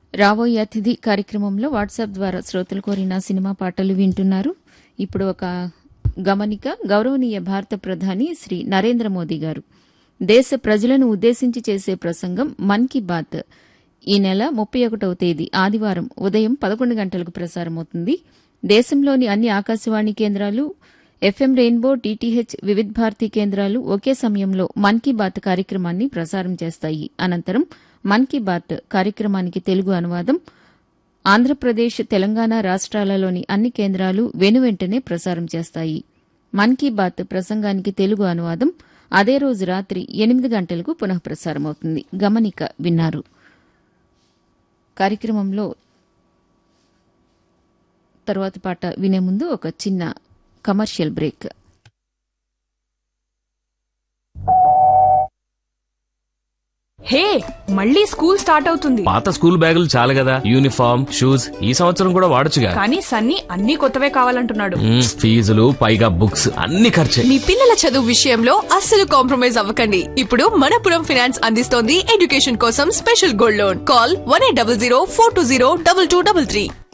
రాబోయే అతిథి కార్యక్రమంలో వాట్సాప్ ద్వారా శ్రోతలు కోరిన సినిమా పాటలు వింటున్నారు ఇప్పుడు ఒక గమనిక గౌరవనీయ భారత ప్రధాని శ్రీ నరేంద్ర మోదీ గారు దేశ ప్రజలను ఉద్దేశించి చేసే ప్రసంగం మన్ కీ బాత్ ఈ నెల ముప్పై ఒకటవ తేదీ ఆదివారం ఉదయం పదకొండు గంటలకు ప్రసారమవుతుంది దేశంలోని అన్ని ఆకాశవాణి కేంద్రాలు ఎఫ్ఎం రెయిన్బో టీటీహెచ్ వివిధ్ భారతి కేంద్రాలు ఒకే సమయంలో మన్ కీ బాత్ కార్యక్రమాన్ని ప్రసారం చేస్తాయి అనంతరం మన్ కీ బాత్ కార్యక్రమానికి తెలుగు అనువాదం ఆంధ్రప్రదేశ్ తెలంగాణ రాష్ట్రాలలోని అన్ని కేంద్రాలు వెనువెంటనే ప్రసారం చేస్తాయి మన్ కీ బాత్ ప్రసంగానికి తెలుగు అనువాదం అదే రోజు రాత్రి ఎనిమిది గంటలకు పునః ప్రసారమవుతుంది గమనిక విన్నారు కార్యక్రమంలో తరువాత పాట వినే ముందు ఒక చిన్న కమర్షియల్ బ్రేక్ హే మళ్ళీ స్కూల్ స్టార్ట్ అవుతుంది పాత స్కూల్ బ్యాగులు చాలు కదా యూనిఫామ్ షూస్ ఈ సంవత్సరం కూడా వాడొచ్చుగా కానీ సన్నీ అన్ని కొత్తవే కావాలంటున్నాడు మ్మ్, ఫీజులు పైగా బుక్స్ అన్ని ఖర్చే మీ పిల్లల చదువు విషయంలో అస్సలు కాంప్రమైజ్ అవ్వకండి ఇప్పుడు మనపురం ఫైనాన్స్ అందిస్తోంది ఎడ్యుకేషన్ కోసం special gold loan call one eight double zero four two zero double two double three